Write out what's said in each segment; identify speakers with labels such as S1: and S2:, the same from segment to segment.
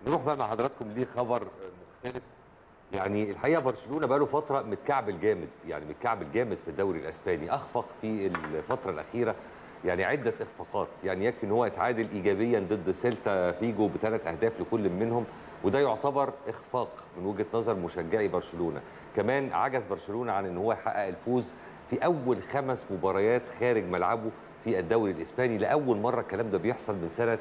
S1: نروح بقى مع حضراتكم لخبر مختلف يعني الحقيقه برشلونه بقى له فتره متكعبل جامد يعني متكعبل جامد في الدوري الاسباني اخفق في الفتره الاخيره يعني عده اخفاقات يعني يكفي ان هو يتعادل ايجابيا ضد سيلتا فيجو بثلاث اهداف لكل منهم وده يعتبر اخفاق من وجهه نظر مشجعي برشلونه كمان عجز برشلونه عن ان هو يحقق الفوز في اول خمس مباريات خارج ملعبه في الدوري الاسباني لاول مره الكلام ده بيحصل من سنه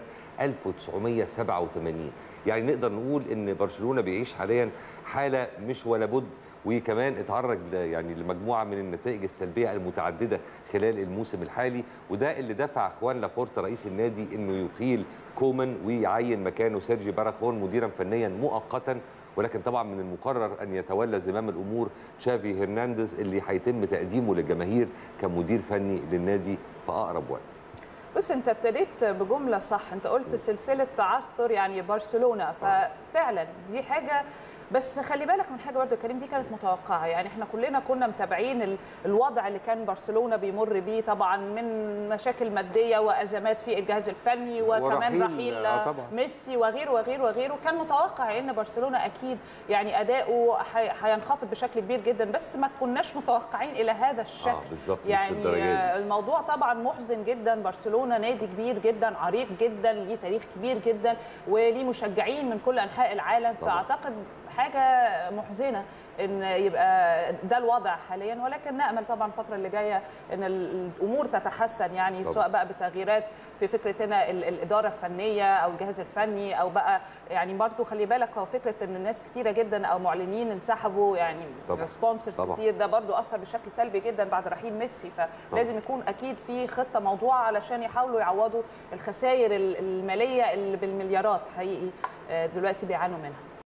S1: 1987 يعني نقدر نقول ان برشلونه بيعيش حاليا حاله مش ولا بد وكمان اتعرض يعني لمجموعه من النتائج السلبيه المتعدده خلال الموسم الحالي وده اللي دفع خوان لابورتا رئيس النادي انه يقيل كومان ويعين مكانه سيرجي باراخون مديرا فنيا مؤقتا ولكن طبعا من المقرر ان يتولى زمام الامور تشافي هرنانديز اللي هيتم تقديمه للجماهير كمدير فني للنادي في اقرب وقت
S2: بص انت ابتديت بجمله صح انت قلت سلسله تعثر يعني برشلونه ففعلا دي حاجه بس خلي بالك من حاجه برضه كريم دي كانت متوقعه يعني احنا كلنا كنا متابعين الوضع اللي كان برشلونه بيمر بيه طبعا من مشاكل ماديه وازمات في الجهاز الفني وكمان رحيل
S1: آه
S2: ميسي وغيره وغيره وغيره كان متوقع ان برشلونه اكيد يعني اداؤه هينخفض بشكل كبير جدا بس ما كناش متوقعين الى هذا الشكل
S1: آه بالظبط
S2: يعني الموضوع طبعا محزن جدا برشلونه نادي كبير جدا عريق جدا ليه تاريخ كبير جدا وليه مشجعين من كل انحاء العالم
S1: طبعا.
S2: فاعتقد حاجه محزنه ان يبقى ده الوضع حاليا ولكن نامل طبعا الفتره اللي جايه ان الامور تتحسن يعني
S1: طبعا.
S2: سواء بقى بتغييرات في فكره هنا الاداره الفنيه او الجهاز الفني او بقى يعني برضو خلي بالك هو فكره ان الناس كتيره جدا او معلنين انسحبوا يعني سبونسرز كتير ده برضو اثر بشكل سلبي جدا بعد رحيل ميسي فلازم يكون اكيد في خطه موضوعه علشان يحاولوا يعوضوا الخسائر الماليه اللي بالمليارات حقيقي دلوقتي بيعانوا منها